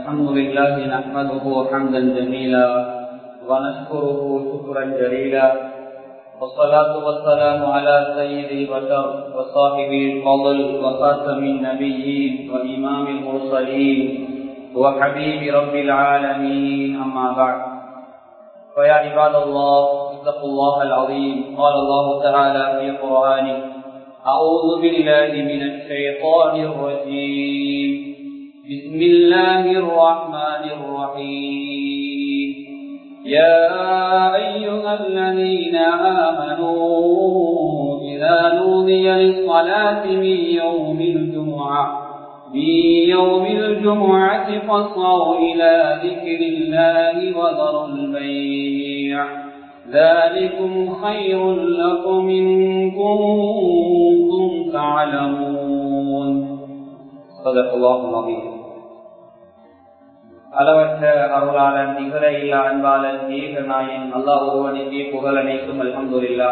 الحمد لله نحمده حمدا جميلا ونشكره شكرا جليلا والصلاة والسلام على سيد البشر وصاحب الفضل وخاتم النبيين وإمام المرسلين وحبيب رب العالمين أما بعد فيا عباد الله اتقوا الله العظيم قال الله تعالى في قرآنه أعوذ بالله من الشيطان الرجيم بسم الله الرحمن الرحيم يا أيها الذين آمنوا إذا نودي للصلاة من يوم الجمعة من يوم الجمعة فاسعوا إلى ذكر الله وذروا البيع ذلكم خير لكم إن كنتم تعلمون صدق الله العظيم அளவற்ற அருளாளன் நிகர இல்லா அன்பாளன் ஏக நாயன் அல்லாஹ் ஒருவனுக்கே புகழ் அனைத்தும் அல்ஹம்துலில்லா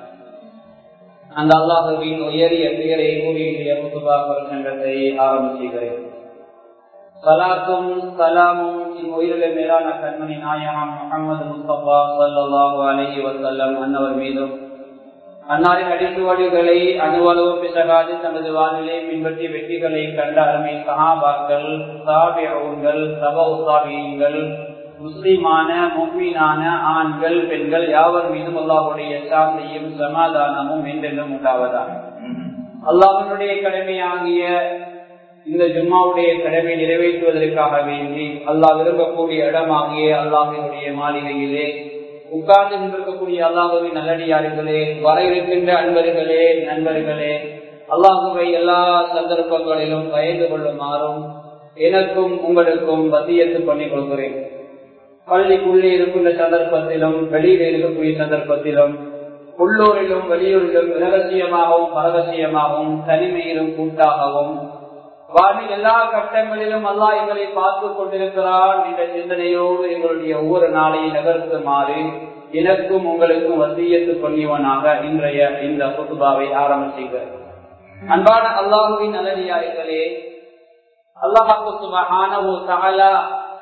அந்த அல்லாஹுவின் உயரிய பெயரை கூறிய முத்துபா பிரசங்கத்தை ஆரம்பிச்சுகிறேன் சலாத்தும் சலாமும் இவ்வுயிரில மேலான கண்மணி நாயகம் முகமது முஸ்தபா சல்லாஹு அலஹி வசல்லம் அன்னவர் மீதும் அன்னாரின் அடிச்சுவடுகளை அணுவளவு பிசகாது தனது வாழ்விலே பின்பற்றி வெற்றிகளை கண்ட அருமை சஹாபாக்கள் சாபியங்கள் சப உசாபியங்கள் முஸ்லிமான முக்மீனான ஆண்கள் பெண்கள் யாவர் மீதும் அல்லாஹுடைய சாந்தியும் சமாதானமும் என்றென்றும் உண்டாவதாக அல்லாஹனுடைய கடமையாகிய இந்த ஜும்மாவுடைய கடமை நிறைவேற்றுவதற்காக வேண்டி அல்லாஹ் விரும்பக்கூடிய இடமாகிய அல்லாஹினுடைய மாளிகையிலே உட்கார்ந்து கொண்டிருக்கக்கூடிய அல்லாஹுவின் நல்லடியார்களே வர இருக்கின்ற அன்பர்களே நண்பர்களே அல்லாஹுவை எல்லா சந்தர்ப்பங்களிலும் பயந்து கொள்ளுமாறும் எனக்கும் உங்களுக்கும் வசியத்து பண்ணிக் கொள்கிறேன் பள்ளிக்குள்ளே இருக்கின்ற சந்தர்ப்பத்திலும் வெளியில் இருக்கக்கூடிய சந்தர்ப்பத்திலும் உள்ளூரிலும் வெளியூரிலும் ரகசியமாகவும் பரகசியமாகவும் தனிமையிலும் கூட்டாகவும் வாழ்வில் எல்லா கட்டங்களிலும் அல்லா எங்களை பார்த்து கொண்டிருக்கிறான் என்ற சிந்தனையோடு எங்களுடைய ஒவ்வொரு நாளையும் நகர்த்துமாறு எனக்கும் உங்களுக்கும் வசியத்து பண்ணியவனாக இன்றைய இந்த புத்துபாவை ஆரம்பிச்சுகிறேன் அன்பான அல்லாஹுவின் நல்லடியார்களே அல்லாஹாக்கு சுபஹானவோ தகலா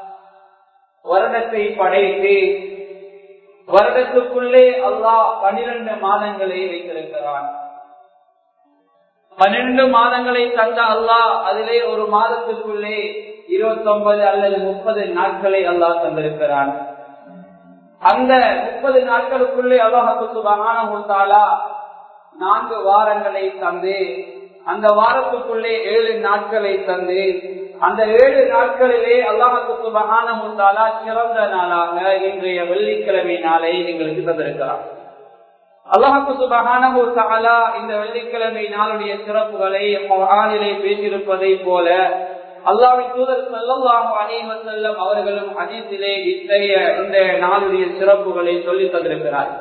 வருடத்தை படைத்து வருடத்துக்குள்ளே அல்லாஹ் பனிரெண்டு மாதங்களை வைத்திருக்கிறான் பன்னெண்டு மாதங்களை தந்த அல்லாஹ் அதிலே ஒரு மாதத்திற்குள்ளே இருபத்தி ஒன்பது அல்லது முப்பது நாட்களை அல்லாஹ் தந்திருக்கிறான் அந்த முப்பது நாட்களுக்குள்ளே அல்லாஹு சுபகானா நான்கு வாரங்களை தந்து அந்த வாரத்துக்குள்ளே ஏழு நாட்களை தந்து அந்த ஏழு நாட்களிலே அல்லாஹு சுபகானா சிறந்த நாளாக இன்றைய வெள்ளிக்கிழமை நாளை எங்களுக்கு தந்திருக்கிறார் அல்லாஹு சுபகானா இந்த வெள்ளிக்கிழமை நாளுடைய சிறப்புகளை ஆணிலே பேசியிருப்பதை போல அல்லாவின் தூதர் செல்லல்லாஹு அனைவன் செல்லம் அவர்களும் அதிசிலே இத்தகைய இந்த நாளுடைய சிறப்புகளை சொல்லி தந்திருக்கிறார்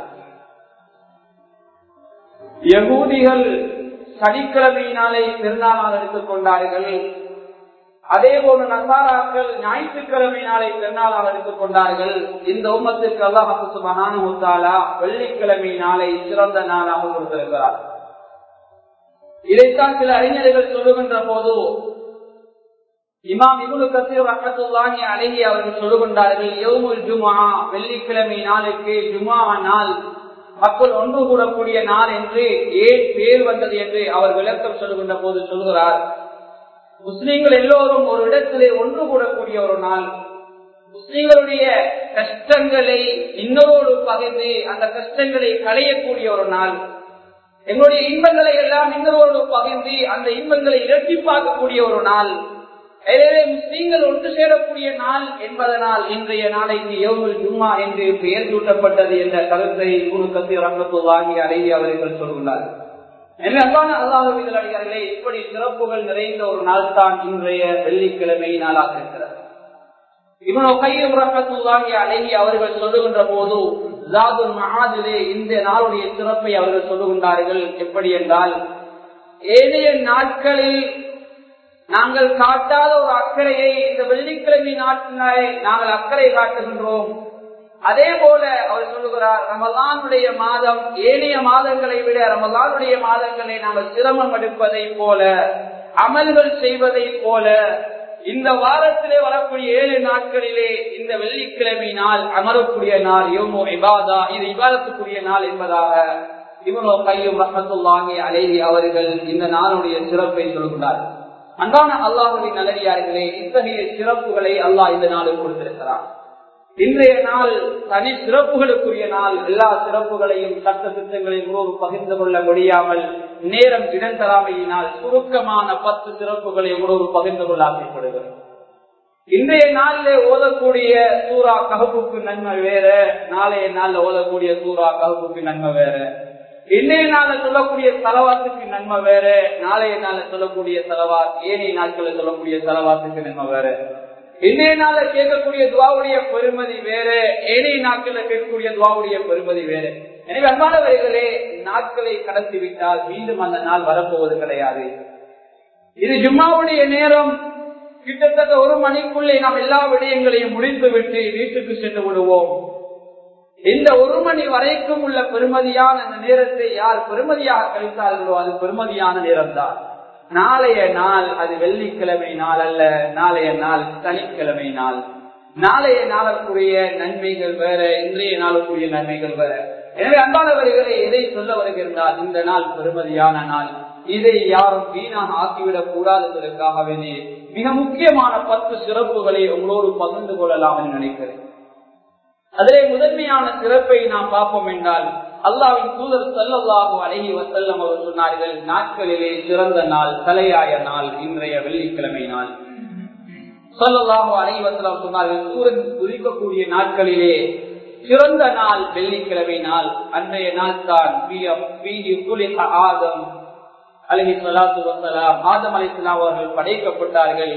யகூதிகள் சனிக்கிழமையினாலே திருநாளாக எடுத்துக் கொண்டார்கள் அதே போல நசாராக்கள் ஞாயிற்றுக்கிழமை நாளை பெருநாளாக எடுத்துக் கொண்டார்கள் இந்த உமத்திற்கு அல்லாஹு சுபகானா வெள்ளிக்கிழமை நாளை சிறந்த நாளாக கொடுத்திருக்கிறார் இதைத்தான் சில அறிஞர்கள் சொல்லுகின்ற போது இமாம் இபுல் கசீர் ரஹத்துல்லாஹி அழகி அவர்கள் சொல்லுகின்றார்கள் யவுமுல் ஜுமா வெள்ளிக்கிழமை நாளுக்கு ஜுமா நாள் மக்கள் ஒன்று கூடக்கூடிய நாள் என்று ஏன் பேர் வந்தது என்று அவர் விளக்கம் சொல்லுகின்ற போது சொல்கிறார் முஸ்லீம்கள் எல்லோரும் ஒரு இடத்திலே ஒன்று கூடக்கூடிய ஒரு நாள் முஸ்லீம்களுடைய கஷ்டங்களை இன்னொரு பகிர்ந்து அந்த கஷ்டங்களை களையக்கூடிய ஒரு நாள் எங்களுடைய இன்பங்களை எல்லாம் இன்னொரு பகிர்ந்து அந்த இன்பங்களை இரட்டிப்பாக்கக்கூடிய ஒரு நாள் எனவே முஸ்லீம்கள் ஒன்று சேரக்கூடிய நாள் என்பதனால் இன்றைய நாளைக்கு எவ்வளவு ஜும்மா என்று பெயர் சூட்டப்பட்டது என்ற கருத்தை குரு கத்தி ரங்கத்து வாங்கி அழகி அவர்கள் சொல்கிறார்கள் அன்பான அல்லாஹர்களே இப்படி சிறப்புகள் நிறைந்த ஒரு நாள் தான் இன்றைய வெள்ளிக்கிழமை நாளாக இருக்கிறது இவனொகையுறக்கத்துள்ளாகி அழகி அவர்கள் சொல்லுகின்ற போது ஜாதுல் மகாதிலே இந்த நாளுடைய சிறப்பை அவர்கள் சொல்லுகின்றார்கள் எப்படி என்றால் ஏனைய நாட்களில் நாங்கள் காட்டாத ஒரு அக்கறையை இந்த வெள்ளிக்கிழமை நாட்டினாலே நாங்கள் அக்கறை காட்டுகின்றோம் அதே போல அவர் சொல்லுகிறார் ரமலானுடைய மாதம் ஏனைய மாதங்களை விட ரமலானுடைய மாதங்களை நாங்கள் சிரமம் எடுப்பதை போல அமல்கள் செய்வதை போல இந்த வாரத்திலே வரக்கூடிய ஏழு நாட்களிலே இந்த வெள்ளிக்கிழமை நாள் அமரக்கூடிய நாள் யோமோ இபாதா இது இபாதத்துக்குரிய நாள் என்பதாக இவனோ கையும் ரஹத்துல்லாஹி அலேஹி அவர்கள் இந்த நாளுடைய சிறப்பை சொல்கிறார்கள் அன்பான அல்லாஹுவின் நல்லடியார்களே இத்தகைய சிறப்புகளை அல்லாஹ் இந்த நாளில் கொடுத்திருக்கிறார் இன்றைய நாள் தனி சிறப்புகளுக்குரிய நாள் எல்லா சிறப்புகளையும் சட்ட திட்டங்களையும் ஒரு பகிர்ந்து கொள்ள முடியாமல் நேரம் இடம் தராமையினால் சுருக்கமான பத்து சிறப்புகளை ஒரு பகிர்ந்து கொள்ள ஆசைப்படுகிறது இன்றைய நாளிலே ஓதக்கூடிய சூறா ககுப்புக்கு நன்மை வேற நாளைய நாள்ல ஓதக்கூடிய சூறா ககுப்புக்கு நன்மை வேற இன்றைய நாள்ல சொல்லக்கூடிய செலவாத்துக்கு நன்மை வேற நாளைய நாள்ல சொல்லக்கூடிய செலவாத் ஏனைய நாட்களில் சொல்லக்கூடிய செலவாத்துக்கு நன்மை வேற இன்றைய நாள்ல கேட்கக்கூடிய துவாவுடைய பெருமதி வேற ஏனைய நாட்கள்ல கேட்கக்கூடிய துவாவுடைய பெருமதி வேற எனவே அன்பானவர்களே நாட்களை கடத்தி விட்டால் மீண்டும் அந்த நாள் வரப்போவது கிடையாது இது ஜும்மாவுடைய நேரம் கிட்டத்தட்ட ஒரு மணிக்குள்ளே நாம் எல்லா விடயங்களையும் முடித்து விட்டு வீட்டுக்கு சென்று விடுவோம் இந்த ஒரு மணி வரைக்கும் உள்ள பெருமதியான அந்த நேரத்தை யார் பெருமதியாக கழித்தார்களோ அது பெருமதியான நேரம்தான் நாளைய நாள் அது வெள்ளிக்கிழமை நாள் அல்ல நாளைய நாள் சனிக்கிழமை நாள் நாளைய நாளுக்குரிய நன்மைகள் வேற இன்றைய நாளுக்குரிய நன்மைகள் வேற எனவே அன்பானவர்களை எதை சொல்ல வருகின்றால் இந்த நாள் பெருமதியான நாள் இதை யாரும் வீணாக ஆக்கிவிடக் கூடாது என்பதற்காக வேண்டி மிக முக்கியமான பத்து சிறப்புகளை உங்களோடு பகிர்ந்து கொள்ளலாம் என்று நினைக்கிறேன் அதிலே முதன்மையான சிறப்பை நாம் பார்ப்போம் என்றால் அல்லாவின் தூதர் செல்லல்லாஹு அழகி வசல்லம் அவர் சொன்னார்கள் நாட்களிலே சிறந்த நாள் தலையாய நாள் இன்றைய வெள்ளிக்கிழமை நாள் சொல்லல்லாஹு அழகி வசல்லம் சொன்னார்கள் சூரன் உதிக்கக்கூடிய நாட்களிலே சிறந்த நாள் வெள்ளிக்கிழமை நாள் அன்றைய நாள் தான் ஆதம் அலஹி சலாத்து வசலாம் ஆதம் அலிஸ்லாம் அவர்கள் படைக்கப்பட்டார்கள்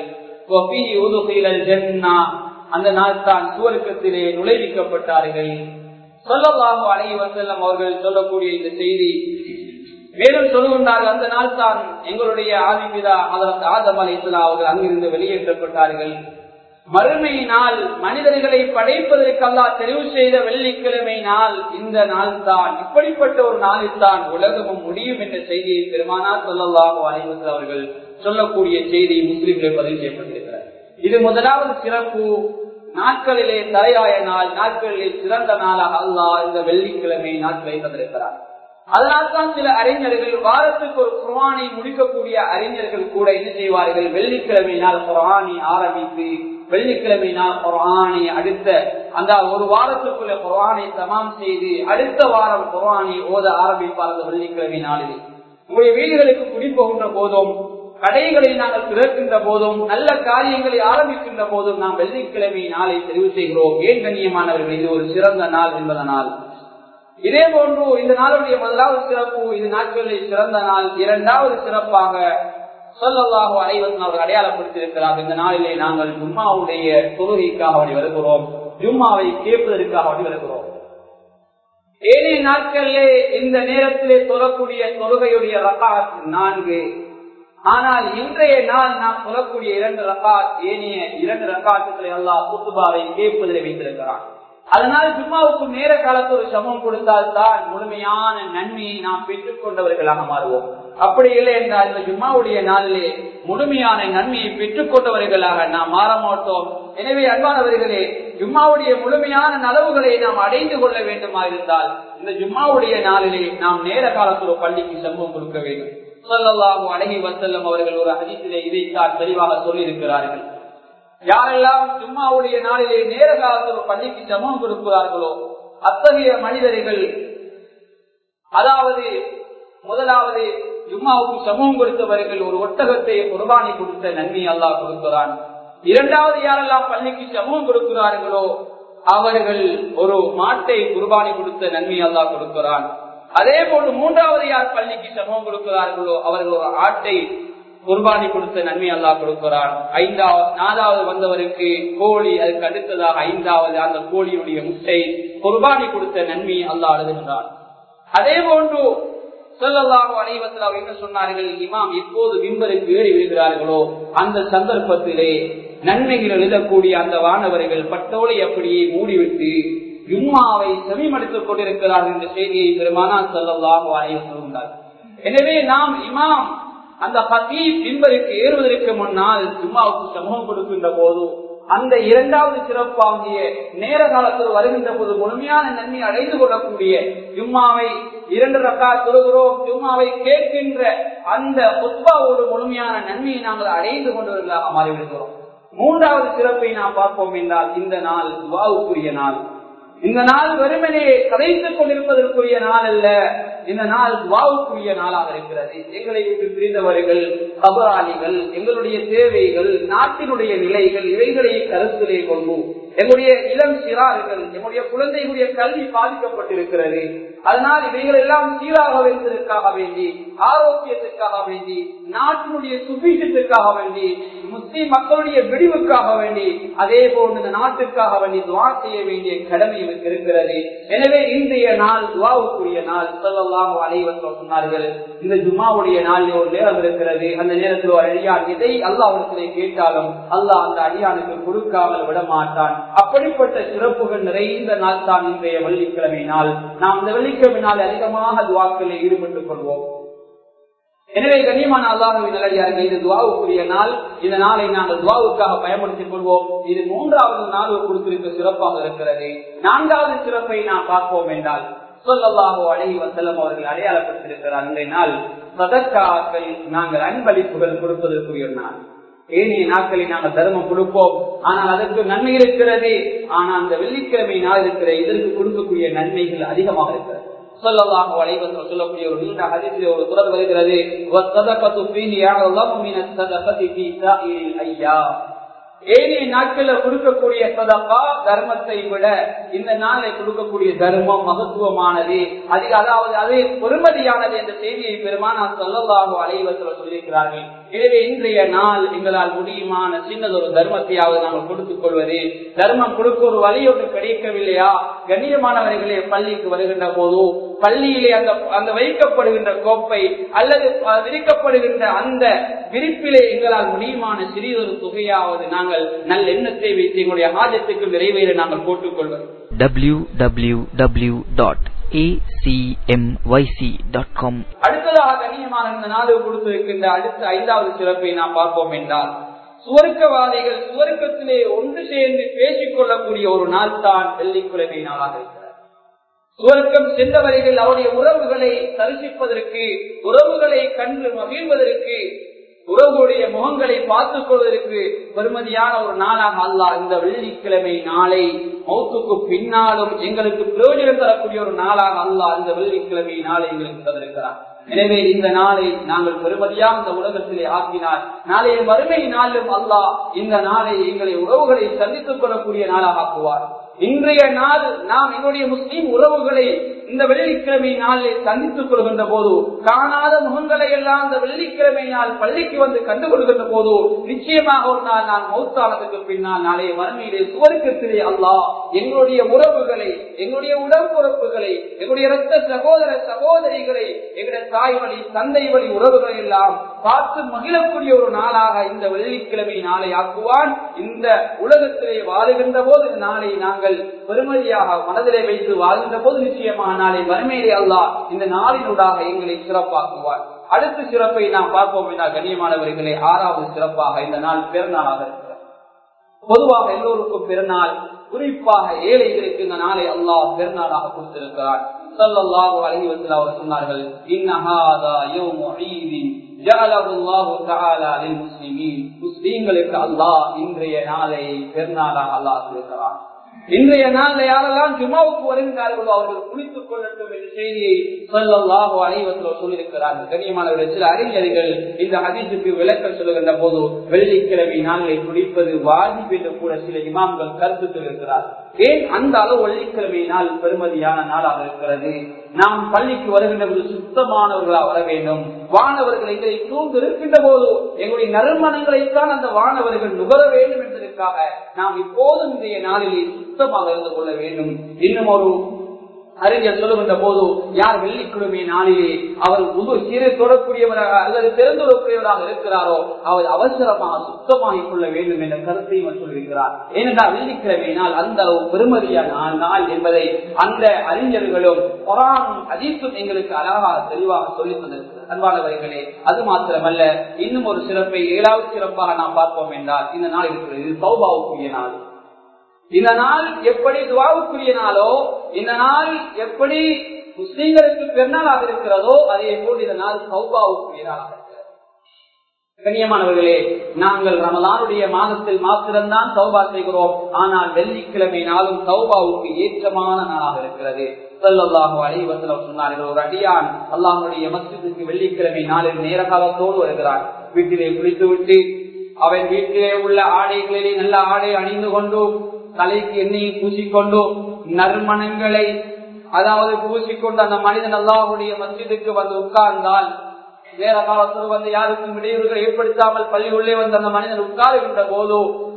அந்த நாள் தான் சுவர்க்கத்திலே நுழைவிக்கப்பட்டார்கள் சொல்லலாக அழகி வசல்லம் அவர்கள் சொல்லக்கூடிய இந்த செய்தி மேலும் சொல்லுகின்றார்கள் அந்த நாள் தான் எங்களுடைய ஆதிபிதா அதற்கு ஆதம் அலி இஸ்லாம் அவர்கள் அங்கிருந்து வெளியேற்றப்பட்டார்கள் மறுமை நாள் மனிதர்களை படைப்பதற்கு அல்லா தெரிவு செய்த வெள்ளிக்கிழமை நாள் இந்த நாள் தான் இப்படிப்பட்ட ஒரு நாளில் தான் உலகமும் முடியும் என்ற செய்தியை பெருமானார் சொல்லலாக அனைவசல் அவர்கள் சொல்லக்கூடிய செய்தி முஸ்லிம்களை பதிவு செய்யப்பட்டிருக்கிறார் இது முதலாவது சிறப்பு நாட்களிலே தலையாய நாள் நாட்களிலே சிறந்த நாளாக அல்லாஹ் இந்த வெள்ளிக்கிழமை நாட்களை தந்திருக்கிறார் அதனால்தான் சில அறிஞர்கள் வாரத்துக்கு ஒரு குரானை முடிக்கக்கூடிய அறிஞர்கள் கூட என்ன செய்வார்கள் வெள்ளிக்கிழமை நாள் குரானை ஆரம்பித்து வெள்ளிக்கிழமை நாள் குரானை அடுத்த அந்த ஒரு வாரத்துக்குள்ள குரானை தமாம் செய்து அடுத்த வாரம் குரானை ஓத ஆரம்பிப்பார் அந்த வெள்ளிக்கிழமை நாளில் உங்களுடைய வீடுகளுக்கு குடிப்போகின்ற போதும் கடைகளை நாங்கள் திறக்கின்ற போதும் நல்ல காரியங்களை ஆரம்பிக்கின்ற போதும் நாம் வெள்ளிக்கிழமை நாளை தெரிவு செய்கிறோம் ஏன் கண்ணியமானவர்கள் இது ஒரு சிறந்த நாள் என்பதனால் இதே போன்று இந்த நாளுடைய முதலாவது சிறப்பு இது நாட்களில் சிறந்த நாள் இரண்டாவது சிறப்பாக சொல்லலாக அனைவரும் அவர்கள் அடையாளப்படுத்தியிருக்கிறார் இந்த நாளிலே நாங்கள் ஜும்மாவுடைய தொழுகைக்காக வழி வருகிறோம் ஜும்மாவை கேட்பதற்காக வழி வருகிறோம் ஏனைய நாட்களிலே இந்த நேரத்திலே தொழக்கூடிய தொழுகையுடைய ரகாத் நான்கு ஆனால் இன்றைய நாள் நாம் சொல்லக்கூடிய இரண்டு ரகாத் ஏனைய இரண்டு ரகாத்துக்களை எல்லாம் குத்துபாவை கேட்பதில் வைத்திருக்கிறான் அதனால் ஜும்மாவுக்கு நேர காலத்து ஒரு சமம் கொடுத்தால் தான் முழுமையான நன்மையை நாம் பெற்றுக் கொண்டவர்களாக மாறுவோம் அப்படி இல்லை என்றால் இந்த ஜும்மாவுடைய நாளிலே முழுமையான நன்மையை பெற்றுக் கொண்டவர்களாக நாம் மாற மாட்டோம் எனவே அன்பானவர்களே ஜும்மாவுடைய முழுமையான நலவுகளை நாம் அடைந்து கொள்ள வேண்டுமா இருந்தால் இந்த ஜும்மாவுடைய நாளிலே நாம் நேர காலத்துல பள்ளிக்கு சம்பவம் கொடுக்க வேண்டும் சொல்லலாகும் அழகி வசல்லம் அவர்கள் ஒரு அதிசிலே இதைத்தான் தெளிவாக சொல்லி இருக்கிறார்கள் யாரெல்லாம் ஜும்மாவுடைய நாளிலே நேர காலத்தில் பள்ளிக்கு சமம் கொடுக்கிறார்களோ அத்தகைய மனிதர்கள் அதாவது முதலாவது ஜும்மாவுக்கு சமூகம் கொடுத்தவர்கள் ஒரு ஒட்டகத்தை குர்பானி கொடுத்த நன்மை அல்லாஹ் கொடுக்கிறான் இரண்டாவது யாரெல்லாம் பள்ளிக்கு சமூகம் கொடுக்கிறார்களோ அவர்கள் ஒரு மாட்டை குர்பானி கொடுத்த நன்மை அல்லாஹ் கொடுக்கிறான் அதே போன்று மூன்றாவது யார் பள்ளிக்கு சமூகம் கொடுக்கிறார்களோ அவர்கள் ஒரு ஆட்டை குர்பானி கொடுத்த நன்மை அல்லாஹ் கொடுக்கிறான் ஐந்தாவது நாலாவது வந்தவருக்கு கோழி அதுக்கு அடுத்ததாக ஐந்தாவது அந்த கோழியுடைய முட்டை குர்பானி கொடுத்த நன்மை அல்லாஹ் எழுதுகின்றான் அதே போன்று சொல்லலாக அனைவத்தில் அவர் என்ன சொன்னார்கள் இமாம் எப்போது விம்பருக்கு ஏறி விடுகிறார்களோ அந்த சந்தர்ப்பத்திலே நன்மைகள் எழுதக்கூடிய அந்த வானவர்கள் பட்டோலை அப்படியே மூடிவிட்டு ஜும்மாவை செவிமடுத்துக் கொண்டிருக்கிறார்கள் என்ற செய்தியை பெருமானா சொல்லலாக அனைவர் சொல்கின்றார் எனவே நாம் இமாம் அந்த ஹசீப் மின்பருக்கு ஏறுவதற்கு முன்னால் ஜும்மாவுக்கு சமூகம் கொடுக்கின்ற போது அந்த இரண்டாவது சிறப்பாகிய நேர காலத்தில் வருகின்ற போது முழுமையான நன்மை அடைந்து கொள்ளக்கூடிய ஜும்மாவை இரண்டு ரக்கா தொழுகிறோம் ஜும்மாவை கேட்கின்ற அந்த உத்பாவோடு முழுமையான நன்மையை நாங்கள் அடைந்து கொண்டவர்களாக மாறிவிடுகிறோம் மூன்றாவது சிறப்பை நாம் பார்ப்போம் என்றால் இந்த நாள் துவாவுக்குரிய நாள் இந்த நாள் வெறுமனே கதைத்துக் கொண்டிருப்பதற்குரிய நாள் அல்ல இந்த நாள் துவாவுக்குரிய நாளாக இருக்கிறது எங்களை விட்டு பிரிந்தவர்கள் கபராளிகள் எங்களுடைய தேவைகள் நாட்டினுடைய நிலைகள் இவைகளை கருத்திலே கொண்டு எங்களுடைய இளம் சிறார்கள் எங்களுடைய குழந்தைகளுடைய கல்வி பாதிக்கப்பட்டிருக்கிறது அதனால் இவைகள் எல்லாம் சீராக வைப்பதற்காக வேண்டி ஆரோக்கியத்திற்காக வேண்டி நாட்டினுடைய சுபீஷத்திற்காக வேண்டி முஸ்லிம் மக்களுடைய விடிவுக்காக வேண்டி அதே போன்று இந்த நாட்டிற்காக வேண்டி துவா செய்ய வேண்டிய கடமை எனக்கு இருக்கிறது எனவே இன்றைய நாள் துவாவுக்குரிய நாள் சொல்லலாம் அனைவரும் சொன்னார்கள் இந்த ஜுமாவுடைய நாளில் ஒரு நேரம் இருக்கிறது அந்த நேரத்தில் ஒரு அடியான் இதை அல்லாவிடத்திலே கேட்டாலும் அல்லாஹ் அந்த அடியானுக்கு கொடுக்காமல் விட மாட்டான் அப்படிப்பட்ட சிறப்புகள் நிறைந்த நாள் தான் இன்றைய வெள்ளிக்கிழமை நாள் நாம் இந்த வெள்ளிக்கிழமை நாள் அதிகமாக துவாக்களில் ஈடுபட்டுக் கொள்வோம் எனவே கண்ணியமான அல்லாஹுவின் நல்லடியார்கள் இது துவாவுக்குரிய நாள் இந்த நாளை நாங்கள் துவாவுக்காக பயன்படுத்திக் கொள்வோம் இது மூன்றாவது நாள் கொடுத்திருக்க சிறப்பாக இருக்கிறது நான்காவது சிறப்பை நாம் பார்ப்போம் என்றால் சொல்லல்லாஹோ அழகி வசல்லம் அவர்கள் அடையாளப்படுத்திருக்கிறார் இந்த நாள் சதக்காக்கள் நாங்கள் அன்பளிப்புகள் கொடுப்பதற்குரிய நாள் ஏனைய நாட்களில் நாங்கள் தர்மம் கொடுப்போம் ஆனால் அதற்கு நன்மை இருக்கிறது ஆனால் அந்த வெள்ளிக்கிழமை நாள் இருக்கிற இதற்கு கொடுக்கக்கூடிய நன்மைகள் அதிகமாக இருக்கிறது சொல்லலாம் வளைவர்கள் சொல்லக்கூடிய ஒரு நீண்ட ஹதீஸில் ஒரு குரல் வருகிறது ஐயா ஏனைய நாட்கள்ல கொடுக்கக்கூடிய சதப்பா தர்மத்தை விட இந்த நாளை கொடுக்கக்கூடிய தர்மம் மகத்துவமானது அதிக அதாவது அது பொறுமதியானது என்ற செய்தியை பெருமானா சொல்லலாக அலைவத்தில் சொல்லியிருக்கிறார்கள் எனவே இன்றைய நாள் எங்களால் முடியுமான சின்னதொரு தர்மத்தையாவது நாங்கள் கொடுத்துக் கொள்வது தர்மம் கொடுக்க ஒரு வழி ஒன்று கிடைக்கவில்லையா கண்ணியமானவர்களே பள்ளிக்கு வருகின்ற போதோ பள்ளியிலே அந்த அந்த வைக்கப்படுகின்ற கோப்பை அல்லது விரிக்கப்படுகின்ற அந்த விரிப்பிலே எங்களால் முடியுமான சிறியதொரு தொகையாவது நாங்கள் நல்ல எண்ணத்தை வைத்து எங்களுடைய ஆஜத்துக்கு நிறைவேற நாங்கள் போட்டுக் கொள்வது www.acmyc.com அடுத்ததாக கண்ணியமான இந்த நாடு கொடுத்திருக்கின்ற அடுத்த ஐந்தாவது சிறப்பை நாம் பார்ப்போம் என்றால் சுவர்க்கவாதிகள் சுவர்க்கத்திலே ஒன்று சேர்ந்து பேசிக் கொள்ளக்கூடிய ஒரு நாள் தான் வெள்ளிக்கிழமை நாளாக இருக்கிறது சுவர்க்கம் சென்றவர்கள் அவருடைய உறவுகளை தரிசிப்பதற்கு உறவுகளை கண்டு மகிழ்வதற்கு உறவுடைய முகங்களை பார்த்துக் கொள்வதற்கு பெருமதியான ஒரு நாளாக அல்லாஹ் இந்த வெள்ளிக்கிழமை நாளை மௌத்துக்கு பின்னாலும் எங்களுக்கு பிரயோஜனம் தரக்கூடிய ஒரு நாளாக அல்லாஹ் இந்த வெள்ளிக்கிழமை நாளை எங்களுக்கு தந்திருக்கிறார் எனவே இந்த நாளை நாங்கள் பெருமதியாக இந்த உலகத்திலே ஆக்கினார் நாளைய மறுமை நாளிலும் அல்லாஹ் இந்த நாளை எங்களை உறவுகளை சந்தித்துக் கொள்ளக்கூடிய நாளாக ஆக்குவார் இன்றைய நாள் நாம் என்னுடைய முஸ்லீம் உறவுகளை இந்த வெள்ளிக்கிழமை நாளில் சந்தித்துக் கொள்கின்ற போது காணாத முகங்களை எல்லாம் இந்த வெள்ளிக்கிழமை நாள் பள்ளிக்கு வந்து கண்டு கொள்கின்ற போது நிச்சயமாக ஒரு நாள் நான் மௌத்தானதுக்கு பின்னால் நாளைய மறுமையிலே சுவர்க்கத்திலே அல்லாஹ் எங்களுடைய உறவுகளை எங்களுடைய உடம்புறப்புகளை எங்களுடைய இரத்த சகோதர சகோதரிகளை எங்களுடைய தாய் வழி தந்தை வழி உறவுகளை எல்லாம் பார்த்து மகிழக்கூடிய ஒரு நாளாக இந்த வெள்ளிக்கிழமை நாளை ஆக்குவான் இந்த உலகத்திலே வாழுகின்ற போது நாளை நாங்கள் பெருமதியாக மனதிலே வைத்து வாழ்கின்ற போது நிச்சயமாக நாளை வறுமையிலே அல்லா இந்த நாளினூடாக எங்களை சிறப்பாக்குவார் அடுத்த சிறப்பை நாம் பார்ப்போம் என்றால் கண்ணியமானவர்களே ஆறாவது சிறப்பாக இந்த நாள் பெருநாளாக இருக்கிறது பொதுவாக எல்லோருக்கும் பெருநாள் குறிப்பாக ஏழைகளுக்கு இந்த நாளை அல்லாஹ் பெருநாளாக கொடுத்திருக்கிறார் சொல்லல்லாஹு அலைஹி வஸல்லம் அவர் சொன்னார்கள் இன்னஹாதா யௌமு ஈதின் ஜஅலஹு அல்லாஹு தஆலா லில் முஸ்லிமீன் முஸ்லிம்களுக்கு அல்லாஹ் இன்றைய நாளை பெருநாளாக அல்லாஹ் கொடுக்கிறார் இன்றைய நாள்ல யாரெல்லாம் ஜுமாவுக்கு வருகிறார்களோ அவர்கள் குளித்துக் கொள்ளட்டும் என்ற செய்தியை சொல்லல்லாஹோ அனைவத்தில் சொல்லியிருக்கிறார்கள் கண்ணியமானவர்கள் சில அறிஞர்கள் இந்த ஹதீஸுக்கு விளக்கம் சொல்லுகின்ற போது வெள்ளிக்கிழமை நாளை குடிப்பது வாஜிப் என்று கூட சில இமாம்கள் கருத்து சொல்லியிருக்கிறார் ஏன் அந்த அளவு வெள்ளிக்கிழமை நாள் பெருமதியான நாளாக இருக்கிறது நாம் பள்ளிக்கு வருகின்ற போது சுத்தமானவர்களா வர வேண்டும் வானவர்கள் எங்களை சூழ்ந்து இருக்கின்ற போது எங்களுடைய நறுமணங்களைத்தான் அந்த வானவர்கள் நுகர வேண்டும் என்பதற்காக நாம் இப்போதும் இன்றைய நாளிலே சுத்தமாக இருந்து கொள்ள வேண்டும் இன்னும் ஒரு அறிஞர் சொல்லுகின்ற போது யார் வெள்ளிக்கிழமை நாளிலே அவர் புது சீரை தொடக்கூடியவராக அல்லது தெரிந்துடக்கூடியவராக இருக்கிறாரோ அவர் அவசரமாக சுத்தமாகிக் கொள்ள வேண்டும் என்ற கருத்தையும் அவர் சொல்லியிருக்கிறார் ஏனென்றால் வெள்ளிக்கிழமை நாள் அந்த அளவு பெருமதியான நாள் என்பதை அந்த அறிஞர்களும் குரானும் அதீசும் எங்களுக்கு அழகாக தெளிவாக சொல்லி தந்திருக்கிறார் அன்பானவர்களே அது மாத்திரமல்ல இன்னும் ஒரு சிறப்பை ஏழாவது சிறப்பாக நாம் பார்ப்போம் என்றால் இந்த நாள் இருக்கிறது இது சௌபாவுக்குரிய நாள் இந்த நாள் எப்படி துவாவுக்குரிய நாளோ இந்த நாள் எப்படி முஸ்லீம்களுக்கு பெருநாளாக இருக்கிறதோ அதே போல் இந்த நாள் சௌபாவுக்குரிய நாளாக இருக்கிறது கண்ணியமானவர்களே நாங்கள் ரமலானுடைய மாதத்தில் மாத்திரம்தான் சௌபா செய்கிறோம் ஆனால் வெள்ளிக்கிழமை நாளும் சௌபாவுக்கு ஏற்றமான நாளாக இருக்கிறது சொல்லல்லாஹு அலைவசலம் சொன்னார்கள் ஒரு அடியான் அல்லாஹனுடைய மஸ்ஜிதுக்கு வெள்ளிக்கிழமை நாளில் நேர காலத்தோடு வருகிறான் வீட்டிலே குளித்து விட்டு அவன் வீட்டிலே உள்ள ஆடைகளிலே நல்ல ஆடை அணிந்து கொண்டு தலைக்கு எண்ணெயை பூசிக்கொண்டு நறுமணங்களை அதாவது பூசிக்கொண்டு அந்த மனிதன் அல்லாஹுடைய மஸ்ஜிதுக்கு வந்து உட்கார்ந்தால் நேர காலத்தில் வந்து யாருக்கும் இடையூறுகள் ஏற்படுத்தாமல் பள்ளி உள்ளே வந்து அந்த மனிதன் உட்காருகின்ற போதோ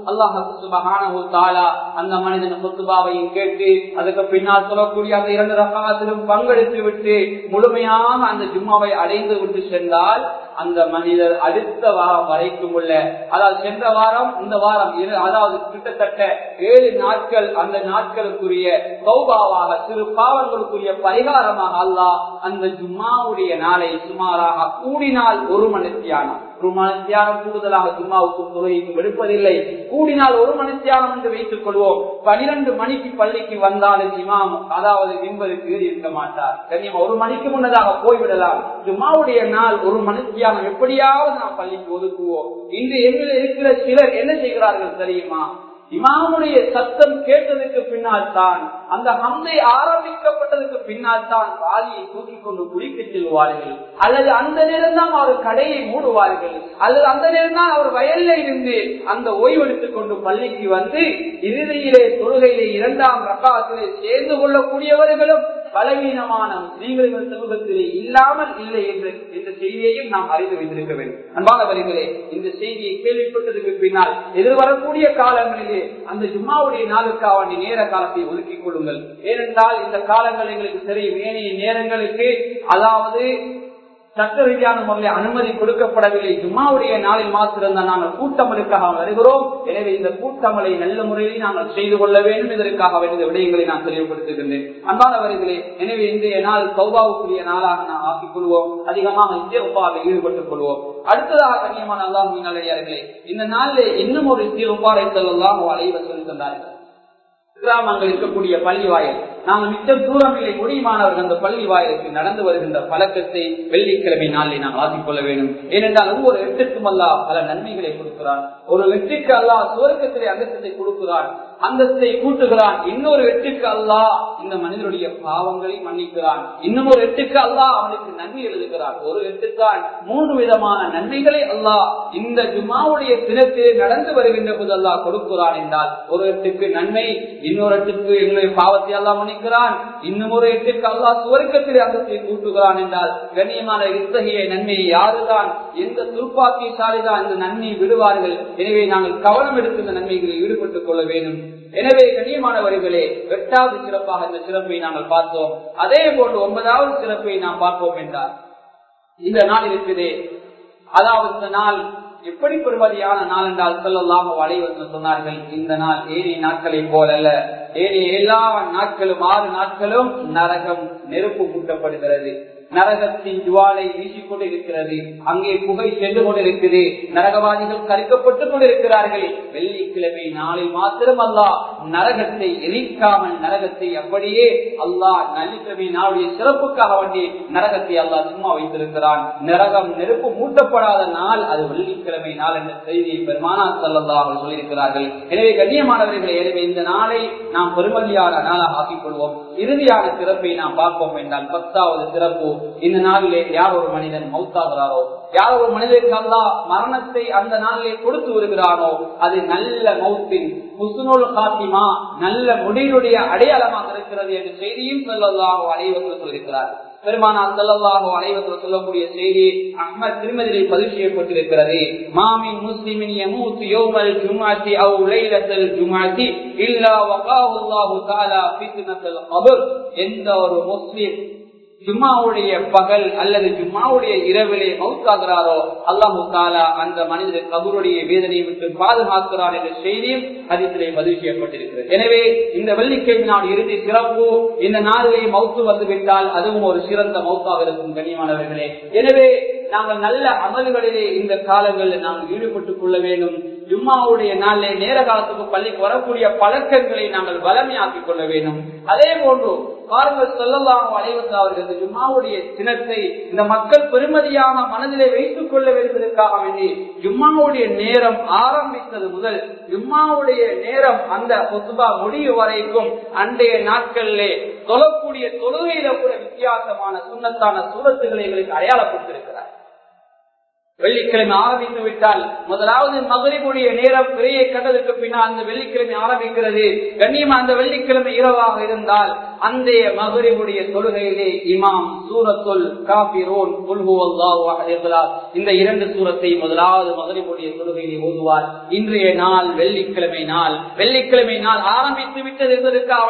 அல்லாஹாலா அந்த மனிதன் சொத்துபாவையும் கேட்டு அதுக்கு பின்னால் சொல்லக்கூடிய அந்த இரண்டு ரகாத்திலும் பங்கெடுத்து விட்டு முழுமையாக அந்த ஜும்மாவை அடைந்து விட்டு சென்றால் அந்த மனிதர் அடுத்த வாரம் வரைக்கும் உள்ள அதாவது சென்ற வாரம் இந்த வாரம் அதாவது கிட்டத்தட்ட ஏழு நாட்கள் அந்த நாட்களுக்குரிய சௌபாவாக சிறு பாவங்களுக்குரிய பரிகாரமாக அல்லாஹ் அந்த ஜும்மாவுடைய நாளை சுமாராக கூடினால் ஒரு மணித்தியானம் ஒரு மணித்தியானம் கூடுதலாக ஜும்மாவுக்கும் தொழுகைக்கும் எடுப்பதில்லை கூடினால் ஒரு மணித்தியானம் என்று வைத்துக் கொள்வோம் பனிரெண்டு மணிக்கு பள்ளிக்கு வந்தாலும் இமாம் அதாவது என்பதற்கு இருக்க மாட்டார் கண்ணியம் ஒரு மணிக்கு முன்னதாக போய்விடலாம் ஜும்மாவுடைய நாள் ஒரு மணித்தியானம் எப்படியாவது நாம் பள்ளிக்கு ஒதுக்குவோம் இன்று எங்களில் இருக்கிற சிலர் என்ன செய்கிறார்கள் தெரியுமா இமாமுடைய சத்தம் கேட்டதுக்கு பின்னால் தான் அந்த ஹந்தை ஆரம்பிக்கப்பட்டதுக்கு பின்னால் தான் வாலியை தூக்கி கொண்டு குளிக்க செல்வார்கள் அல்லது அந்த நேரம் தான் அவர் கடையை மூடுவார்கள் அல்லது அந்த நேரம் தான் அவர் வயல்ல இருந்து அந்த ஓய்வெடுத்துக் கொண்டு பள்ளிக்கு வந்து இறுதியிலே தொழுகையிலே இரண்டாம் ரகாத்திலே சேர்ந்து கொள்ளக்கூடியவர்களும் பலவீனமான முஸ்லீம்களின் சமூகத்திலே இல்லாமல் இல்லை என்ற இந்த செய்தியையும் நாம் அறிந்து வைத்திருக்க வேண்டும் அன்பானவர்களே இந்த செய்தியை கேள்விப்பட்டதுக்கு பின்னால் எதிர்வரக்கூடிய காலங்களிலே அந்த ஜும்மாவுடைய நாளுக்காக வேண்டிய நேர காலத்தை ஒதுக்கிக் கொள்ளுங்கள் ஏனென்றால் இந்த காலங்கள் எங்களுக்கு தெரியும் ஏனைய நேரங்களுக்கு அதாவது சட்ட ரீதியான முறையில் அனுமதி கொடுக்கப்படவில்லை ஜும்மாவுடைய நாளில் மாத்திருந்தால் நாங்கள் கூட்டமலுக்காக வருகிறோம் எனவே இந்த கூட்டமலை நல்ல முறையில் நாங்கள் செய்து கொள்ள வேண்டும் இதற்காக வேண்டிய விடயங்களை நான் தெளிவுபடுத்துகின்றேன் அன்பானவர்களே எனவே இன்றைய நாள் சௌபாவுக்குரிய நாளாக நாம் ஆக்கிக் கொள்வோம் அதிகமாக இந்தியப்பாவில் ஈடுபட்டுக் கொள்வோம் அடுத்ததாக கண்ணியமான அல்லாஹின் நல்லடியார்களே இந்த நாளிலே இன்னும் ஒரு இந்தியப்பாறை செல்லலாம் அலைவர் சொல்லி தந்தார்கள் கிராமங்கள் இருக்கக்கூடிய பள்ளி வாயில் நாங்கள் மிச்சம் தூரம் இல்லை முடியுமானவர்கள் அந்த பள்ளி வாயிலுக்கு நடந்து வருகின்ற பழக்கத்தை வெள்ளிக்கிழமை நாளில் நாம் ஆக்கிக் கொள்ள வேண்டும் ஏனென்றால் ஒவ்வொரு எட்டுக்கும் அல்லா பல நன்மைகளை கொடுக்கிறான் ஒரு வெற்றிக்கு அல்லா சுவர்க்கத்திலே அந்தத்தை கொடுக்கிறான் அந்தத்தை கூட்டுகிறான் இன்னொரு எட்டுக்கு அல்லா இந்த மனிதனுடைய பாவங்களை மன்னிக்கிறான் இன்னும் ஒரு எட்டுக்கு அல்லா அவனுக்கு நன்மை எழுதுகிறான் ஒரு எட்டுக்கான் மூன்று விதமான நன்மைகளை அல்லா இந்த ஜுமாவுடைய தினத்திலே நடந்து வருகின்ற போது அல்லா கொடுக்கிறான் என்றால் ஒரு எட்டுக்கு நன்மை இன்னொரு எட்டுக்கு எங்களுடைய பாவத்தை எல்லாம் மன்னிக்கிறான் இன்னும் ஒரு எட்டுக்கு அல்லா சுவர்க்கத்திலே அந்தத்தை கூட்டுகிறான் என்றால் கண்ணியமான இத்தகைய நன்மையை யாருதான் எந்த துர்ப்பாக்கியசாலிதான் இந்த நன்மையை விடுவார்கள் எனவே நாங்கள் கவனம் எடுத்து இந்த நன்மைகளில் ஈடுபட்டுக் கொள்ள வேண்டும் எனவே கண்ணியமானவர்களே எட்டாவது சிறப்பாக இந்த சிறப்பை நாங்கள் பார்த்தோம் அதே போன்று ஒன்பதாவது சிறப்பை நாம் பார்ப்போம் என்றார் இந்த நாள் இருக்குது அதாவது இந்த நாள் எப்படி பெறுமதியான நாள் என்றால் சொல்லலாம் வளைவர்கள் சொன்னார்கள் இந்த நாள் ஏனைய நாட்களை போலல்ல ஏனைய எல்லா நாட்களும் ஆறு நாட்களும் நரகம் நெருப்பு மூட்டப்படுகிறது நரகத்தின் ஜுவாலை வீசிக் கொண்டிருக்கிறது அங்கே புகை சென்று கொண்டிருக்கிறது நரகவாதிகள் கருக்கப்பட்டுக் கொண்டிருக்கிறார்கள் வெள்ளிக்கிழமை நாளில் மாத்திரம் அல்லா நரகத்தை எரிக்காமல் நரகத்தை அப்படியே அல்லாஹ் வெள்ளிக்கிழமை நாளுடைய சிறப்புக்காக வேண்டி நரகத்தை அல்லாஹ் சும்மா வைத்திருக்கிறான் நரகம் நெருப்பு மூட்டப்படாத நாள் அது வெள்ளிக்கிழமை நாள் என்ற செய்தியை பெருமானா சல்லல்லா அவர்கள் சொல்லியிருக்கிறார்கள் எனவே கண்ணியமானவர்களை எனவே இந்த நாளை நாம் பெருமதியான நாளாக ஆக்கிக் கொள்வோம் இறுதியான சிறப்பை நாம் பார்ப்போம் என்றால் பத்தாவது சிறப்பு இந்த நாளிலே யார் ஒரு மனிதன் மௌத்தாகிறாரோ யார் ஒரு மனிதனுக்கு அல்லா மரணத்தை அந்த நாளிலே கொடுத்து வருகிறானோ அது நல்ல மௌத்தின் முசுனோல் காத்திமா நல்ல முடிவுடைய அடையாளமாக இருக்கிறது என்ற செய்தியும் சொல்லலாம் அனைவரும் சொல்லியிருக்கிறார் பெருமானா செல்லல்லாஹோ அனைவர்கள் சொல்லக்கூடிய செய்தி அஹ்மத் திருமதியில் பதிவு செய்யப்பட்டிருக்கிறது மாமின் முஸ்லிமின் யமூத் யோமல் ஜுமாத்தி அவ் லைலத்தல் ஜுமாத்தி இல்லா வகாஹு அல்லாஹு தஆலா ஃபித்னத்தல் கபர் எந்த ஒரு முஸ்லிம் ஜும்மாவுடைய பகல் அல்லது ஜும்மாவுடைய இரவிலே மவுத்தாகிறாரோ அல்லாஹு தாலா அந்த மனிதர் கபருடைய வேதனையை விட்டு பாதுகாக்கிறார் என்ற செய்தியும் அதிலே பதிவு செய்யப்பட்டிருக்கிறது எனவே இந்த வெள்ளிக்கிழமை நாள் இறுதி சிறப்பு இந்த நாளிலே மவுத்து வந்துவிட்டால் அதுவும் ஒரு சிறந்த மவுத்தாக இருக்கும் கண்ணியமானவர்களே எனவே நாங்கள் நல்ல அமல்களிலே இந்த காலங்களில் நாங்கள் ஈடுபட்டுக் கொள்ள வேண்டும் ஜும்மாவுடைய நாளிலே நேர காலத்துக்கு பள்ளிக்கு வரக்கூடிய பழக்கங்களை நாங்கள் வளமையாக்கிக் கொள்ள வேண்டும் அதே போன்று பாருங்கள் சொல்லலாம் அனைவரும் அவர்கள் இந்த ஜும்மாவுடைய தினத்தை இந்த மக்கள் பெருமதியாக மனதிலே வைத்துக் கொள்ள வேண்டுவதற்காக வேண்டி ஜும்மாவுடைய நேரம் ஆரம்பித்தது முதல் ஜும்மாவுடைய நேரம் அந்த பொத்துபா முடிவு வரைக்கும் அன்றைய நாட்களிலே தொழக்கூடிய தொழுகையில கூட வித்தியாசமான சுண்ணத்தான சூரத்துகளை எங்களுக்கு அடையாளப்படுத்திருக்கிறார் வெள்ளிக்கிழமை ஆரம்பித்து விட்டால் முதலாவது மகரிபுடைய நேரம் பிறையை கண்டதற்கு பின்னால் அந்த வெள்ளிக்கிழமை ஆரம்பிக்கிறது கண்ணியமா அந்த வெள்ளிக்கிழமை இரவாக இருந்தால் அந்த மகரிபுடைய தொழுகையிலே இமாம் சூரத்துல் காபிரோன் இந்த இரண்டு சூரத்தை முதலாவது மகரிபுடைய தொழுகையிலே ஓதுவார் இன்றைய நாள் வெள்ளிக்கிழமை நாள் வெள்ளிக்கிழமை நாள் ஆரம்பித்து விட்டது என்பதற்காக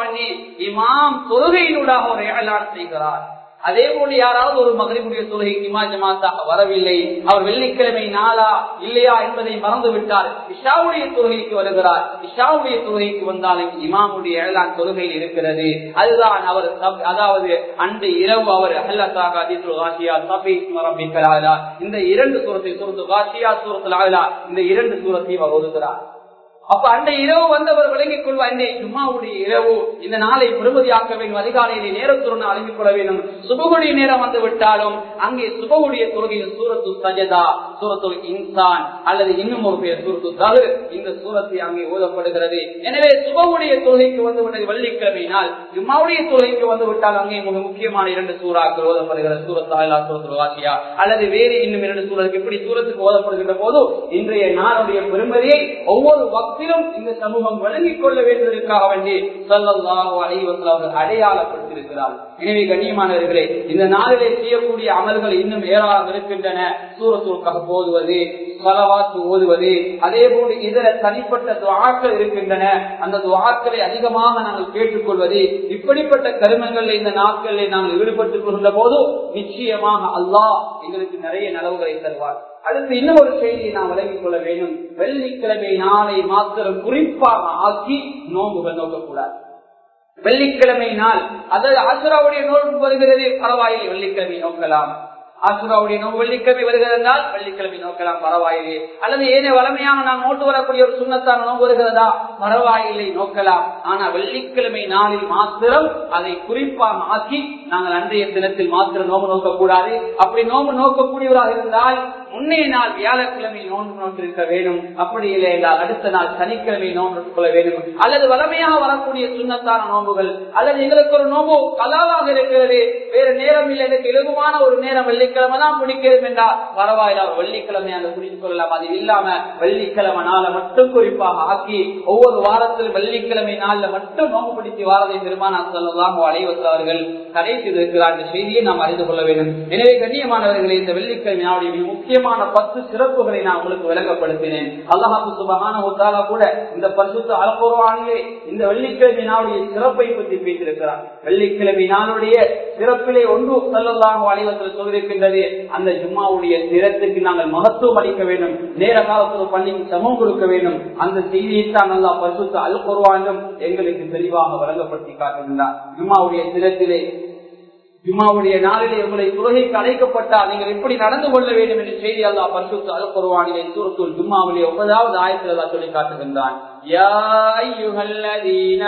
இமாம் தொழுகையினூடாக ஒரு ஏழான் செய்கிறார் அதே போல யாராவது ஒரு மகரிபுடைய தொழுகைக்கு இமா ஜமாத்தாக வரவில்லை அவர் வெள்ளிக்கிழமை நாளா இல்லையா என்பதை மறந்து விட்டார் இஷாவுடைய தொழுகைக்கு வருகிறார் இஷாவுடைய தொழுகைக்கு வந்தாலும் இமாமுடைய ஏழாம் தொழுகையில் இருக்கிறது அதுதான் அவர் அதாவது அன்று இரவு அவர் அஹல்லாத்தாக அதிசுல் காசியா சபி மரபிக்கலாலா இந்த இரண்டு சூரத்தை சூரத்து காசியா சூரத்தில் ஆகலா இந்த இரண்டு சூரத்தையும் அவர் ஒதுக்கிறார் அப்ப அந்த இரவு வந்தவர் விளங்கிக் கொள்வ அன்றை ஜும்மாவுடைய இரவு இந்த நாளை பெருமதியாக்க வேண்டும் அதிகாலையிலே நேரத்துடன் அழகிக் கொள்ள வேண்டும் சுபகுடைய நேரம் வந்து விட்டாலும் அங்கே சுபகுடைய தொழுகையில் சூரத்து சஜதா சூரத்து இன்சான் அல்லது இன்னும் ஒரு பேர் சூரத்து தகு இந்த சூரத்தை அங்கே ஓதப்படுகிறது எனவே சுபகுடைய தொழுகைக்கு வந்து விட்டது வெள்ளிக்கிழமை நாள் ஜும்மாவுடைய தொழுகைக்கு வந்து விட்டால் அங்கே மிக முக்கியமான இரண்டு சூறாக்கள் ஓதப்படுகிறது சூரத்தாயிலா சூரத்து வாசியா அல்லது வேறு இன்னும் இரண்டு சூழலுக்கு எப்படி சூரத்துக்கு ஓதப்படுகின்ற போது இன்றைய நாளுடைய பெருமதியை ஒவ்வொரு பக்திலும் இந்த சமூகம் வழங்கிக் கொள்ள வேண்டுவதற்காக வேண்டி சொல்லல்லாஹோ அலைவசல் அவர்கள் அடையாளப்படுத்தியிருக்கிறார் எனவே கண்ணியமானவர்களே இந்த நாளிலே செய்யக்கூடிய அமல்கள் இன்னும் ஏராளம் இருக்கின்றன சூரத்துக்காக போதுவது பலவாத்து ஓதுவது அதே போன்று இதர தனிப்பட்ட துவாக்கள் இருக்கின்றன அந்த துவாக்களை அதிகமாக நாங்கள் கேட்டுக்கொள்வது இப்படிப்பட்ட கருமங்களில் இந்த நாட்களில் நாங்கள் ஈடுபட்டுக் கொள்கின்ற போது நிச்சயமாக அல்லாஹ் எங்களுக்கு நிறைய நலவுகளை தருவார் அடுத்து இன்னும் ஒரு செய்தியை நாம் விளங்கிக் கொள்ள வேண்டும் வெள்ளிக்கிழமை நாளை மாத்திரம் குறிப்பாக ஆக்கி நோம்புகள் நோக்கக்கூடாது வெள்ளிக்கிழமை நாள் அதாவது ஆசுராவுடைய நோன்பு வருகிறது பரவாயில்லை வெள்ளிக்கிழமை நோக்கலாம் ஆசுராவுடைய நோம்பு வெள்ளிக்கிழமை வருகிறதால் வெள்ளிக்கிழமை நோக்கலாம் பரவாயில்லை அல்லது ஏனே வளமையாக நாம் நோட்டு வரக்கூடிய ஒரு சுண்ணத்தான நோம்பு வருகிறதா பரவாயில்லை நோக்கலாம் ஆனா வெள்ளிக்கிழமை நாளில் மாத்திரம் அதை குறிப்பாக ஆக்கி நாங்கள் அன்றைய தினத்தில் மாத்திரம் நோம்பு நோக்கக்கூடாது அப்படி நோம்பு நோக்கக்கூடியவராக இருந்தால் முன்னைய நாள் வியாழக்கிழமை நோன்பு நோட்டிருக்க வேண்டும் அப்படி இல்லை என்றால் அடுத்த நாள் சனிக்கிழமை நோன்பு கொள்ள வேண்டும் அல்லது வளமையாக வரக்கூடிய சுண்ணத்தான நோன்புகள் அல்லது எங்களுக்கு ஒரு நோம்பு கலாவாக இருக்கிறது வேறு நேரம் இல்லை எனக்கு இலகுவான ஒரு நேரம் வெள்ளிக்கிழமை தான் பிடிக்கிறது என்றால் பரவாயில்ல வெள்ளிக்கிழமை அங்க பிடித்துக் கொள்ளலாம் அது இல்லாம வெள்ளிக்கிழமை நாள மட்டும் குறிப்பாக ஆக்கி ஒவ்வொரு வாரத்திலும் வெள்ளிக்கிழமை நாள்ல மட்டும் நோம்பு பிடித்து வாரதை பெருமானா சொல்லலாம் அலைவசல் அவர்கள் கடை செய்திருக்கிறார் என்ற செய்தியை நாம் அறிந்து கொள்ள வேண்டும் எனவே கண்ணியமானவர்களே இந்த வெள்ளிக்கிழமை நாளுடைய மிக முக்கியமான பத்து சிறப்புகளை நான் உங்களுக்கு விளங்கப்படுத்தினேன் அல்லாஹாக்கு சுபகான ஒத்தாலா கூட இந்த பரிசுத்த அலப்புறவானிலே இந்த வெள்ளிக்கிழமை நாளுடைய சிறப்பை பற்றி பேசியிருக்கிறார் வெள்ளிக்கிழமை நாளுடைய சிறப்பிலே ஒன்று சொல்லலாம் அலைவசல் சொல்லியிருக்கின்றது அந்த ஜும்மாவுடைய திறத்துக்கு நாங்கள் மகத்துவம் அளிக்க வேண்டும் நேர காலத்தில் பள்ளிக்கு சமம் கொடுக்க வேண்டும் அந்த செய்தியை தான் நல்லா பரிசுத்த அல் குருவானும் எங்களுக்கு தெளிவாக வழங்கப்படுத்தி காட்டுகின்றார் ஜும்மாவுடைய திறத்திலே ஜும்மாவுடைய நாளிலே உங்களை தொழுகைக்கு அழைக்கப்பட்டால் நீங்கள் எப்படி நடந்து கொள்ள வேண்டும் என்று செய்தி அல்லா பரிசுத்து அல் குருவானிலே சூரத்துல் ஜும்மாவிலே ஒன்பதாவது ஆயத்தில் அல்லா சொல்லி காட்டுகின்றான் يا أيها الذين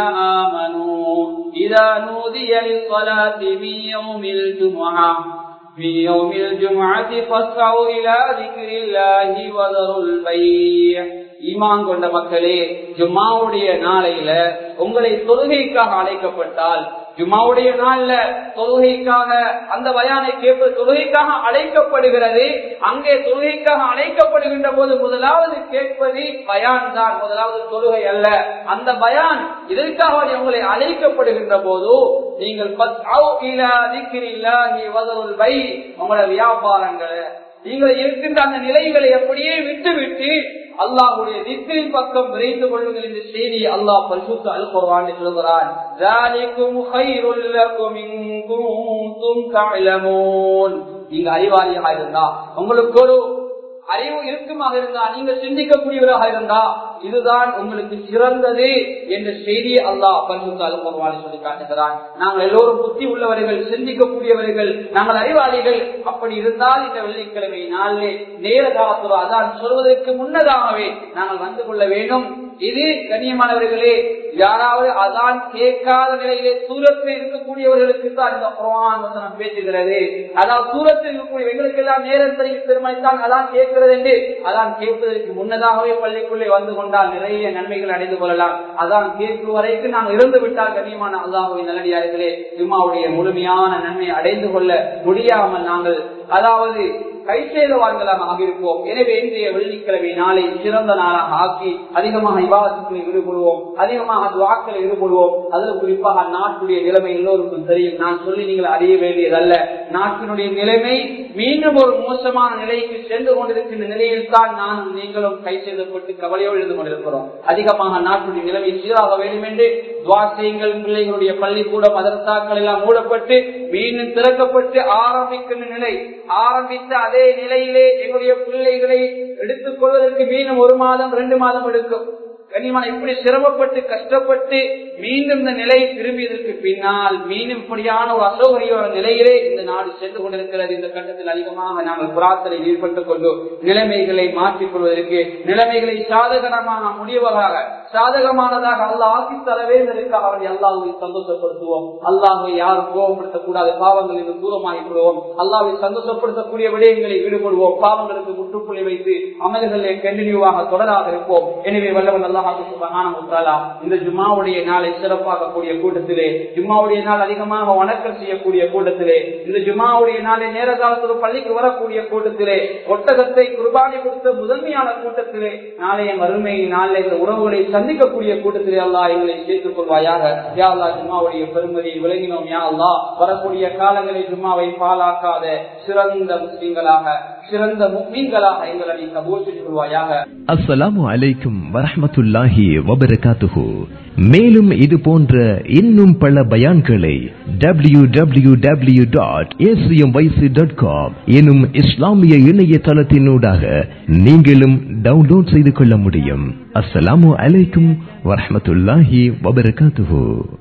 آمنوا إذا نودي للصلاة من يوم الجمعة في يوم الجمعة فاسعوا إلى ذكر الله وذروا البيع ஈமான் கொண்ட மக்களே ஜும்மாவுடைய நாளையில உங்களை தொழுகைக்காக அழைக்கப்பட்டால் ஜும்மாவுடைய நாள்ல தொழுகைக்காக அந்த பயானை கேட்பது தொழுகைக்காக அழைக்கப்படுகிறது அங்கே தொழுகைக்காக அழைக்கப்படுகின்ற போது முதலாவது கேட்பது பயான் தான் முதலாவது தொழுகை அல்ல அந்த பயான் இதற்காக உங்களை அழைக்கப்படுகின்ற போது நீங்கள் உங்களோட வியாபாரங்களை நீங்கள் இருக்கின்ற அந்த நிலைகளை அப்படியே விட்டுவிட்டு அல்லாஹுடைய திக்கின் பக்கம் விரைந்து கொள்ளுங்கள் என்ற செய்தி அல்லாஹ் பரிசுத்த அல் குர்ஆன் சொல்கிறான் நீங்க அறிவாளியாக இருந்தா உங்களுக்கு ஒரு அறிவு இருக்குமாக இருந்தா நீங்க சிந்திக்கக்கூடியவராக இருந்தா இதுதான் உங்களுக்கு சிறந்தது என்ற செய்தியை அல்லாஹ் பரிசுத்த அல் குர்ஆனில் சொல்லி காட்டுகிறான் நாங்கள் எல்லோரும் புத்தி உள்ளவர்கள் சிந்திக்கக்கூடியவர்கள் நாங்கள் அறிவாளிகள் அப்படி இருந்தால் இந்த வெள்ளிக்கிழமை நாளிலே நேர காலத்துவ அதான் சொல்வதற்கு முன்னதாகவே நாங்கள் வந்து கொள்ள வேண்டும் இது கண்ணியமானவர்களே யாராவது அதான் கேட்காத நிலையிலே தூரத்தில் இருக்கக்கூடியவர்களுக்கு தான் இந்த குரான் வசனம் பேசுகிறது அதாவது தூரத்தில் இருக்கக்கூடிய எங்களுக்கு எல்லாம் நேரத்தை பெருமைத்தான் அதான் கேட்கிறது என்று அதான் கேட்பதற்கு முன்னதாகவே பள்ளிக்குள்ளே வந்து கொண்டால் நிறைய நன்மைகள் அடைந்து கொள்ளலாம் அதான் கேட்கும் வரைக்கும் நாம் இருந்து விட்டால் கண்ணியமான அல்லாஹுவின் நல்லடியார்களே ஜும்மாவுடைய முழுமையான நன்மை அடைந்து கொள்ள முடியாமல் நாங்கள் அதாவது கை செய்தவான்களாக ஆகியிருப்போம் எனவே இன்றைய வெள்ளிக்கிழமை நாளை சிறந்த நாளாக ஆக்கி அதிகமாக விவாதத்தில் ஈடுபடுவோம் அதிகமாக துவாக்களில் ஈடுபடுவோம் அதில் குறிப்பாக நாட்டுடைய நிலைமை எல்லோருக்கும் தெரியும் நான் சொல்லி நீங்கள் அறிய வேண்டியதல்ல நாட்டினுடைய நிலைமை மீண்டும் ஒரு மோசமான நிலைக்கு சென்று கொண்டிருக்கின்ற நிலையில் தான் நானும் நீங்களும் கை செய்தப்பட்டு கவலையோடு இருந்து கொண்டிருக்கிறோம் அதிகமாக நாட்டுடைய நிலைமை சீராக வேண்டும் என்று துவா செய்யுங்கள் பிள்ளைகளுடைய பள்ளிக்கூடம் மதரசாக்கள் எல்லாம் மூடப்பட்டு மீண்டும் திறக்கப்பட்டு ஆரம்பிக்கின்ற நிலை ஆரம்பித்த அதே நிலையிலே எங்களுடைய பிள்ளைகளை எடுத்துக் கொள்வதற்கு மீண்டும் ஒரு மாதம் ரெண்டு மாதம் எடுக்கும் கனிமான இப்படி சிரமப்பட்டு கஷ்டப்பட்டு மீண்டும் இந்த நிலை திரும்பியதற்கு பின்னால் மீண்டும் இப்படியான ஒரு அசௌகரியான நிலையிலே இந்த நாடு சென்று கொண்டிருக்கிறது இந்த கட்டத்தில் அதிகமாக நாங்கள் புறாத்தலில் ஈடுபட்டுக் கொண்டு நிலைமைகளை மாற்றிக் கொள்வதற்கு நிலைமைகளை சாதகமான முடிவதாக சாதகமானதாக அல்ல ஆக்கி தரவே இதற்காக அவரை அல்லாஹை சந்தோஷப்படுத்துவோம் அல்லாஹை யாரும் கோபப்படுத்தக்கூடாது பாவங்கள் இருந்து தூரமாகிக் கொள்வோம் அல்லாவை சந்தோஷப்படுத்தக்கூடிய விடயங்களில் ஈடுபடுவோம் பாவங்களுக்கு முற்றுப்புள்ளி வைத்து அமல்களை கண்டினியூவாக தொடராக இருப்போம் எனவே வல்லவன் அல்லாஹாக்கு சுபகான இந்த ஜும்மாவுடைய நாளை சிறப்பாகக்கூடிய கூட்டத்திலே ஜும்மாவுடைய நாள் அதிகமாக வணக்கம் செய்யக்கூடிய கூட்டத்திலே இந்த ஜும்மாவுடைய நாளை நேர காலத்தில் பள்ளிக்கு வரக்கூடிய கூட்டத்திலே ஒட்டகத்தை குர்பானி கொடுத்த முதன்மையான கூட்டத்திலே நாளைய மறுமை நாளை இந்த உறவுகளை சந்திக்கக்கூடிய கூட்டத்திலே அல்லா எங்களை சேர்த்துக் கொள்வாயாக யா அல்லா ஜும்மாவுடைய பெருமதியை விளங்கினோம் யா அல்லா வரக்கூடிய காலங்களில் ஜும்மாவை பாலாக்காத சிறந்த முஸ்லிம்களாக சிறந்த முக்மீன்களாக எங்களை நீ கபூர் செய்து கொள்வாயாக அஸ்ஸலாமு அலைக்கும் வரஹமத்துல்லாஹி வபரகாத்துஹு மேலும் இது போன்ற இன்னும் பல பயான்களை W W W dot ACM YC dot com எனும் இஸ்லாமிய இணையதளத்தினூடாக நீங்களும் டவுன்லோட் செய்து கொள்ள முடியும் அஸ்ஸலாமு அலைக்கும் வரஹமத்துல்லாஹி வபரகாத்துஹு